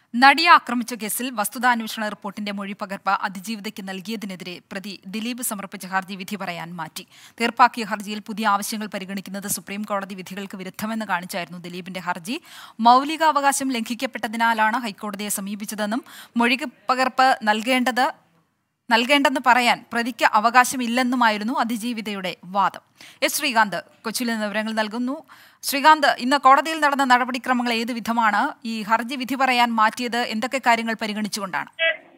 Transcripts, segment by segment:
നടിയെ ആക്രമിച്ച കേസിൽ വസ്തുതാന്വേഷണ റിപ്പോർട്ടിന്റെ മൊഴി പകർപ്പ് അതിജീവിതയ്ക്ക് നൽകിയതിനെതിരെ പ്രതി ദിലീപ് സമർപ്പിച്ച ഹർജി വിധി പറയാൻ മാറ്റി തീർപ്പാക്കിയ ഹർജിയിൽ പുതിയ ആവശ്യങ്ങൾ പരിഗണിക്കുന്നത് സുപ്രീം കോടതി വിധികൾക്ക് വിരുദ്ധമെന്ന് കാണിച്ചായിരുന്നു ദിലീപിന്റെ ഹർജി മൗലികാവകാശം ലംഘിക്കപ്പെട്ടതിനാലാണ് ഹൈക്കോടതിയെ സമീപിച്ചതെന്നും മൊഴി പകർപ്പ് നൽകേണ്ടത് നൽകേണ്ടെന്ന് പറയാൻ പ്രതിക്ക് അവകാശമില്ലെന്നുമായിരുന്നു അതിജീവിതയുടെ വാദം എസ് ശ്രീകാന്ത് കൊച്ചിയിൽ നിന്ന് വിവരങ്ങൾ നൽകുന്നു ശ്രീകാന്ത് ഇന്ന് കോടതിയിൽ നടന്ന നടപടിക്രമങ്ങൾ ഏത് വിധമാണ് ഈ ഹർജി വിധി പറയാൻ മാറ്റിയത് എന്തൊക്കെ കാര്യങ്ങൾ പരിഗണിച്ചുകൊണ്ടാണ്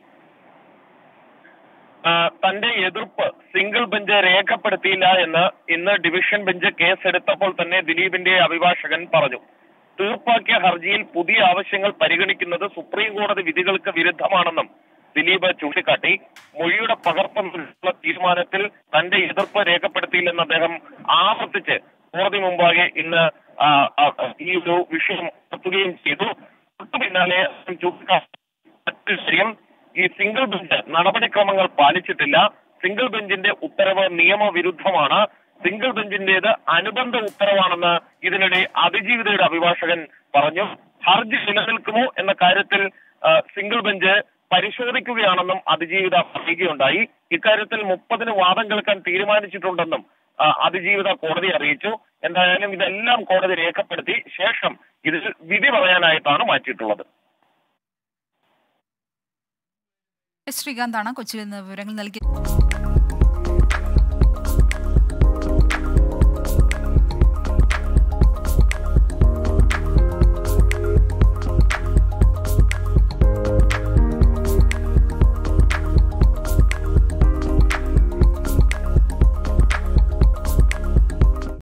ആ, തന്റെ എതിർപ്പ് സിംഗിൾ ബെഞ്ച് രേഖപ്പെടുത്തിയില്ല എന്ന് ഇന്ന് ഡിവിഷൻ ബെഞ്ച് കേസെടുത്തപ്പോൾ തന്നെ ദിലീപിന്റെ അഭിഭാഷകൻ പറഞ്ഞു തീർപ്പാക്കിയ ഹർജിയിൽ പുതിയ ആവശ്യങ്ങൾ പരിഗണിക്കുന്നത് സുപ്രീം കോടതി വിധികൾക്ക് വിരുദ്ധമാണെന്നും ദിലീപ് ചൂണ്ടിക്കാട്ടി മൊഴിയുടെ പകർപ്പെന്നുള്ള തീരുമാനത്തിൽ തന്റെ എതിർപ്പ് രേഖപ്പെടുത്തിയില്ലെന്ന് അദ്ദേഹം ആവർത്തിച്ച് കോടതി മുമ്പാകെ ഇന്ന് ആ, ആ, ഈ ഒരു വിഷയം നടത്തുകയും ചെയ്തു തൊട്ടു പിന്നാലെ അദ്ദേഹം ചൂണ്ടിക്കാട്ടി മറ്റൊരു കാര്യം ഈ സിംഗിൾ ബെഞ്ച് നടപടിക്രമങ്ങൾ പാലിച്ചിട്ടില്ല സിംഗിൾ ബെഞ്ചിന്റെ ഉത്തരവ് നിയമവിരുദ്ധമാണ് സിംഗിൾ ബെഞ്ചിന്റേത് അനുബന്ധ ഉത്തരവാണെന്ന് ഇതിനിടെ അതിജീവിതയുടെ അഭിഭാഷകൻ പറഞ്ഞു ഹർജി നിലനിൽക്കുമോ എന്ന കാര്യത്തിൽ ആ, സിംഗിൾ ബെഞ്ച് പരിശോധിക്കുകയാണെന്നും അതിജീവിത പറയുകയുണ്ടായി ഇക്കാര്യത്തിൽ മുപ്പതിന് വാദം കേൾക്കാൻ തീരുമാനിച്ചിട്ടുണ്ടെന്നും ആ, അതിജീവിത കോടതി അറിയിച്ചു എന്തായാലും ഇതെല്ലാം കോടതി രേഖപ്പെടുത്തി ശേഷം ഇതിൽ വിധി പറയാനായിട്ടാണ് മാറ്റിയിട്ടുള്ളത് എസ് ശ്രീകാന്താണ് കൊച്ചിയിൽ നിന്ന് വിവരങ്ങൾ നൽകി